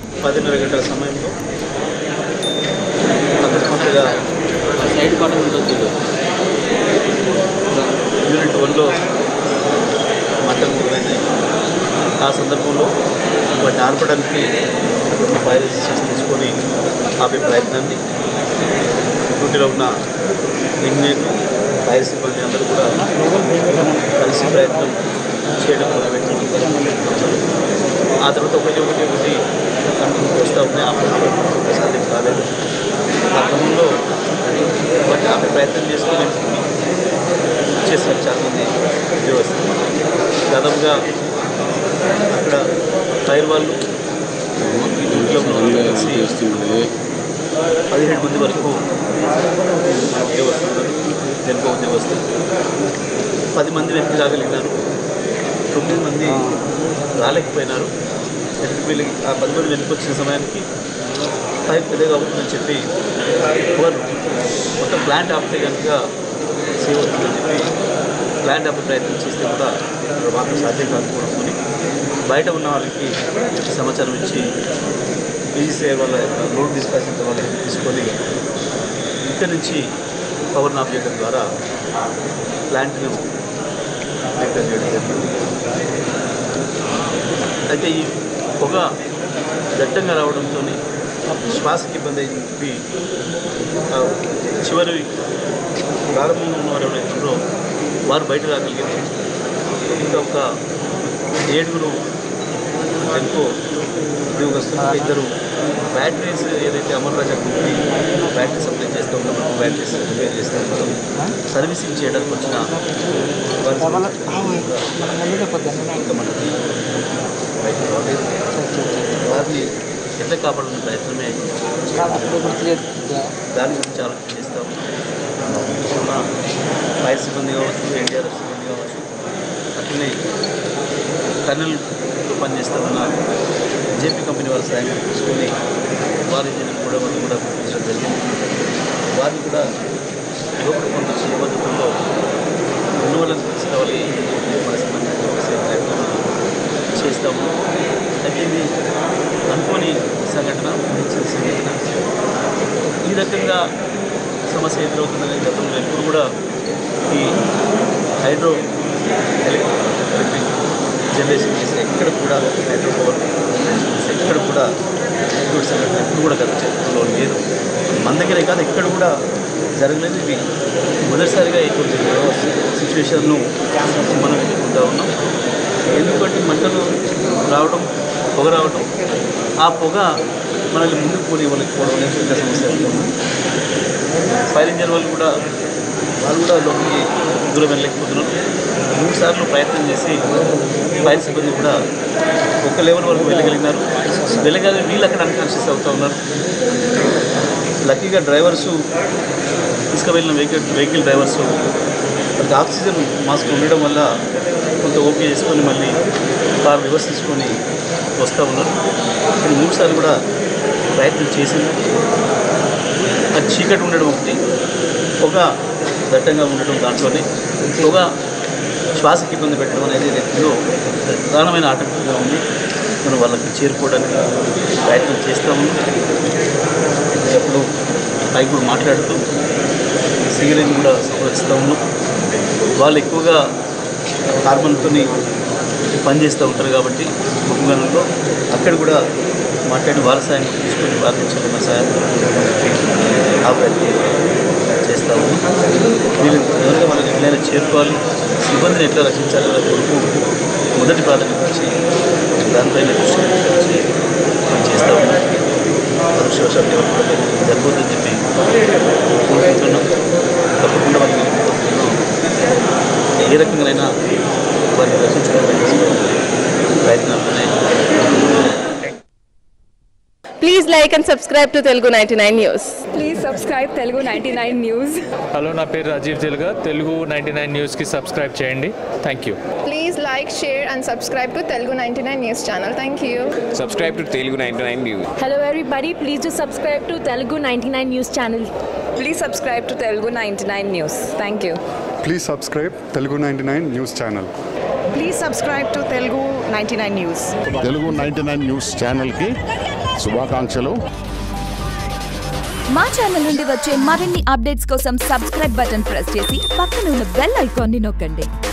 పదిన్నర గంటల సమయంలో అకస్మాత్తుగా సైడ్ కాటన్ ఉంటుంది యూనిట్ వన్లో మంటలు మొదలైనాయి ఆ సందర్భంలో వాటిని ఆర్పడానికి ఫైర్ రెసిస్టెన్స్ తీసుకొని ఆపే ప్రయత్నాన్ని డ్యూటీలో ఉన్న ఇంజనీర్లు ఫైర్ సిబ్బంది అందరూ కూడా కలిసి ప్రయత్నం చేయడం మొదలుపెట్టి ఆ తర్వాత ఒకటి ఒకటి ఒకటి కంటిన్యూ వస్తూ ఉన్నాయి ఆ ప్రయత్నం సాధ్యం కాలేదు ఆ క్రమంలో వాటిని ఆపే ప్రయత్నం చేసుకుని చేస్తారు చాలామంది ఉద్యోగస్తులు దాదాపుగా అక్కడ ఫైర్ వాళ్ళు ఈ డ్యూటీలో ఉన్న వాళ్ళు కలిసి పదిహేడు మంది వరకు ఉద్యోగస్తులు తెలుగు ఉద్యోగస్తులు పది మంది వెనక్కి రాగలిగినారు తొమ్మిది మంది రాలేకపోయినారు వెనక్కి వెళ్ళి ఆ పది మంది వెనక్కి వచ్చిన సమయానికి ఫైర్ పెద్దగా అవుతుందని చెప్పి వారు మొత్తం ప్లాంట్ ఆపితే కనుక సేవ్ అవుతుందని చెప్పి ప్లాంట్ ఆపే ప్రయత్నం చేస్తే కూడా అక్కడ మాకు సాధ్యం కాకపోవడంతో బయట ఉన్న వాళ్ళకి సమాచారం ఇచ్చి ఈజీసీఐ వాళ్ళ యొక్క రోడ్ డిస్పాచ్ వాళ్ళకి తీసుకొని ఇక్కడి నుంచి పవర్ ఆఫ్ చేయడం ద్వారా ప్లాంట్ను మెయింటైన్ చేయడం జరిగింది అయితే ఈ పొగ దట్టంగా రావడంతో శ్వాసకి ఇబ్బంది అయింది చెప్పి ఆ చివరి ప్రారంభంలో ఉన్న వారు ఎవరైతున్నారో వారు బయట రాగలిగారు ఇంకా ఒక ఏడుగురు ఎంతో ఉద్యోగస్తులు ఇద్దరు బ్యాటరీస్ ఏదైతే Amar Raja company battery supply చేస్తూ ఉన్నారో బ్యాటరీస్ రిపేర్ చేస్తూ ఉన్నారో సర్వీసింగ్ చేయడానికి వచ్చిన వారి ఇంకా మనకి బయట రాలేదు వారిని ఎట్లా కాపాడాలని ప్రయత్నమే దాని గురించి ఆలోచన చేస్తాం మన ఫైర్ సిబ్బంది కావచ్చు ఎన్డీఆర్ఎఫ్ సిబ్బంది కావచ్చు అట్లనే టన్నెల్లో పనిచేస్తూ ఉన్న జేపీ కంపెనీ వారి సహాయం తీసుకొని వారి ఇంజనీర్ కూడా వాళ్ళు కూడా గుర్తించడం జరిగింది వారిని కూడా లోపల పంపించి ఏ పద్ధతుల్లో ఉన్న వాళ్ళని తీసుకురావాలి మన సిబ్బంది చేసే ప్రయత్నం చేస్తాము అయితే ఇది అనుకోని సంఘటన ఊహించిన సంఘటన ఈ రకంగా సమస్య ఎదురవుతుందనే గతంలో ఎప్పుడు కూడా ఈ హైడ్రో ఎలక్ట్రిక్ జనరేషన్ చేసే ఎక్కడ కూడా హైడ్రో పవర్ చేసే ఎక్కడ కూడా ఇటువంటి సంఘటన ఎప్పుడు కూడా గత చరిత్రలో లేదు మన దగ్గరే కాదు ఎక్కడ కూడా జరగలేదు ఇది మొదటిసారిగా ఇటువంటి సిచ్యువేషన్ను మనం ఎదుర్కొంటూ ఉన్నాం ఎందుకంటే మంటలు రావడం పొగ రావడం ఆ పొగ మనల్ని ముందుకు పోనీ వాళ్ళకి పోవడం అనేది పెద్ద సమస్య అవుతుంది ఫైర్ ఇంజన్ వాళ్ళు కూడా వాళ్ళు కూడా లోపలికి దూరం వెళ్ళలేకపోతున్నారు మూడు సార్లు ప్రయత్నం చేసి ఫైర్ సిబ్బంది కూడా ఒక లెవెల్ వరకు వెళ్ళగలిగినారు వెళ్ళగలిగి వీళ్ళు అక్కడ అన్కాన్షియస్ అవుతూ ఉన్నారు లక్కీగా డ్రైవర్సు తీసుకువెళ్ళిన వెహికల్ వెహికల్ డ్రైవర్సు వాళ్ళకి ఆక్సిజన్ మాస్క్ ఉండడం వల్ల కొంత ఓకే చేసుకొని మళ్ళీ కార్ రివర్స్ తీసుకొని వస్తూ ఉన్నారు కానీ మూడు సార్లు కూడా ప్రయత్నం చేసింది అది చీకటి ఉండడం ఒకటి పొగ దట్టంగా ఉండడం దాంట్లోనే పొగ శ్వాసకి ఇబ్బంది పెట్టడం అనేది వ్యక్తిలో ప్రధానమైన ఆటంకంగా ఉంది మనం వాళ్ళకి చేరుకోవడానికి ప్రయత్నం చేస్తాము ఎప్పుడు పైకి కూడా మాట్లాడుతూ సిగరెట్ కూడా సంరక్షిస్తూ ఉన్నాం వాళ్ళు ఎక్కువగా కార్బన్తో పనిచేస్తూ ఉంటారు కాబట్టి కుటుంబంలో అక్కడ కూడా మాట్లాడి వాళ్ళ సాయం తీసుకొని వాళ్ళ నుంచి ఉన్న సాయం ఆ ప్రయత్నం చేస్తూ ఉన్నాం వీళ్ళు ఎవరైనా వాళ్ళని ఎట్లయినా చేరుకోవాలి సిబ్బందిని ఎట్లా రక్షించాలి అనే కొరకు మొదటి ప్రాధాన్యత ఇచ్చి దానిపైన దృష్టి పెట్టాల్సి మనం చేస్తూ ఉన్నాం అదృష్టవశాత్తు ఎవరికి జరగవద్దని చెప్పి కోరుకుంటున్నాం తప్పకుండా వారికి ఏ రకంగానైనా వారిని రక్షించుకోవడానికి ప్రయత్నాలు Please like and subscribe to Telugu 99 News. Please subscribe Telugu ninety nine News hello నా పేరు రాజీవ్ తెలుగా తెలుగు నైంటీ నైన్ న్యూస్కి సబ్స్క్రైబ్ చేయండి thank you Please like, share, and subscribe to Telugu 99 News channel. Thank you. subscribe to Telugu 99 News. Hello everybody, please do subscribe to Telugu 99 News channel. Please subscribe to Telugu ninety nine News thank you please subscribe Telugu ninety nine News channel Please subscribe to Telugu 99 News. Telugu ninety nine News ఛానల్కి శుభాకాంక్షలు మా channel నుండి వచ్చే మరిన్ని updates కోసం subscribe button press చేసి పక్కన ఉన్న బెల్ ఐకాన్ని నొక్కండి